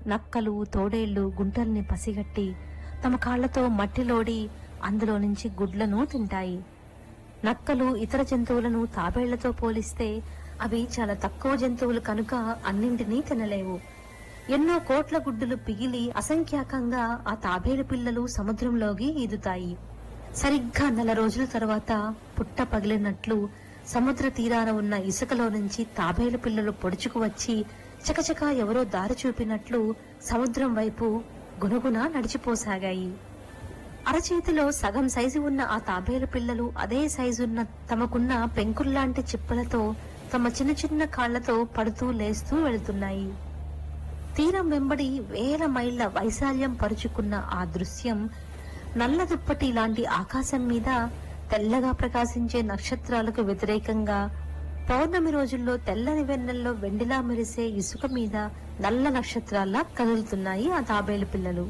నక్కలు తోడేళ్లు గుంటల్ని పసిగట్టి తమ కాళ్లతో మట్టిలోడి అందులో నుంచి గుడ్లను తింటాయి నక్కలు ఇతర జంతువులను తాబేళ్లతో పోలిస్తే అవి చాలా తక్కువ జంతువులు కనుక అన్నింటినీ తినలేవు ఎన్నో కోట్ల గుడ్డులు పిగిలి అసంఖ్యాకంగా ఆ తాబేలు పిల్లలు సముద్రంలోకి ఈదుతాయి సరిగ్గా నెల రోజుల తర్వాత పుట్ట పగిలినట్లు సముద్ర తీరాన ఉన్న ఇసుకలో నుంచి తాబేలు పిల్లలు పొడుచుకు వచ్చి చకచకా ఎవరో దారి చూపినట్లు సముద్రం వైపు గునగున నడిచిపోసాగాయి అరచేతిలో సగం సైజు ఉన్న ఆ తాబేలు పిల్లలు అదే సైజున్న తమకున్న పెంకుల్లాంటి చిప్పలతో తమ చిన్న చిన్న కాళ్లతో పడుతూ లేస్తూ వెళుతున్నాయి తీరం వెంబడి వేల మైళ్ల వైశాల్యం పరుచుకున్న ఆ దృశ్యం నల్ల దుప్పటి లాంటి ఆకాశం మీద తెల్లగా ప్రకాశించే నక్షత్రాలకు వ్యతిరేకంగా పౌర్ణమి రోజుల్లో తెల్లని వెన్నెల్లో వెండిలా మెరిసే ఇసుక మీద నల్ల నక్షత్రాల్లా కదులుతున్నాయి ఆ తాబేలు పిల్లలు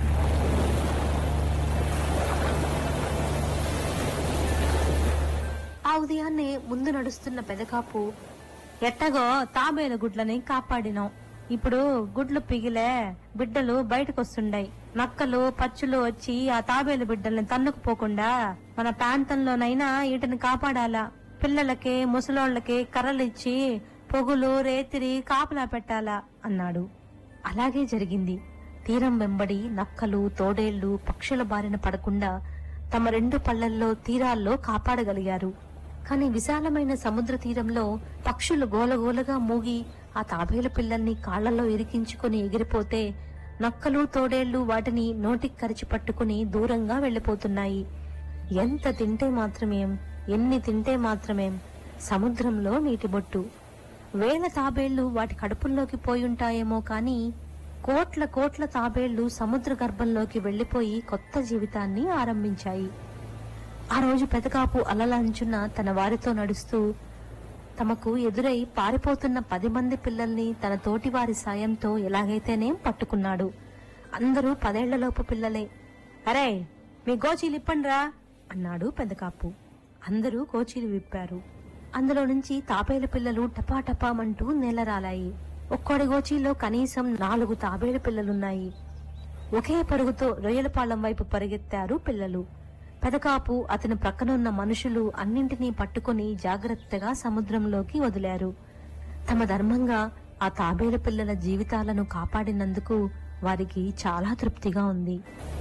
ఆ ఉదయాన్నే ముందు నడుస్తున్న పెదకాపు ఎట్టగో తాబేలు గుడ్లని కాపాడినాం ఇప్పుడు గుడ్లు పిగిలే బిడ్డలు బయటకొస్తుండయి నక్కలు పచ్చులు వచ్చి ఆ తాబేలు బిడ్డల్ని తన్నుకుపోకుండా మన ప్రాంతంలోనైనా వీటిని కాపాడాలా పిల్లలకి ముసలోళ్ళకి కర్రలిచ్చి పొగులు రేతిరి కాపలా పెట్టాలా అన్నాడు అలాగే జరిగింది తీరం వెంబడి నక్కలు తోడేళ్లు పక్షుల బారిన పడకుండా తమ రెండు పళ్లల్లో తీరాల్లో కాపాడగలిగారు కాని విశాలమైన సముద్ర తీరంలో పక్షులు గోలగోలగా మూగి ఆ తాబేలు పిల్లల్ని కాళ్లలో ఇరికించుకుని ఎగిరిపోతే నక్కలు తోడేళ్లు వాటిని నోటికి కరిచి పట్టుకుని దూరంగా వెళ్లిపోతున్నాయి ఎంత తింటే మాత్రమేం ఎన్ని తింటే మాత్రమేం సముద్రంలో నీటి బొట్టు వేల తాబేళ్లు వాటి కడుపుల్లోకి పోయుంటాయేమో కాని కోట్ల కోట్ల తాబేళ్లు సముద్ర గర్భంలోకి వెళ్లిపోయి కొత్త జీవితాన్ని ఆరంభించాయి ఆ రోజు పెదకాపు అలలంచున తన వారితో నడుస్తూ తమకు ఎదురై పారిపోతున్న పది మంది పిల్లల్ని తన తోటి వారి సాయంతో ఎలాగైతేనేం పట్టుకున్నాడు అందరూ పదేళ్లలోపు పిల్లలే అరే మీ గోచీలు ఇప్పండ్రా అన్నాడు పెదకాపు అందరూ గోచీలు విప్పారు అందులో నుంచి తాబేలు పిల్లలు టపాటపామంటూ నేలరాలాయి ఒక్కడి గోచీలో కనీసం నాలుగు తాబేలు పిల్లలున్నాయి ఒకే పరుగుతో రొయ్యలపాలెం వైపు పరిగెత్తారు పిల్లలు పెదకాపు అతని ప్రక్కనున్న మనుషులు అన్నింటినీ పట్టుకొని జాగ్రత్తగా సముద్రంలోకి వదిలారు తమ ధర్మంగా ఆ తాబేలు పిల్లల జీవితాలను కాపాడినందుకు వారికి చాలా తృప్తిగా ఉంది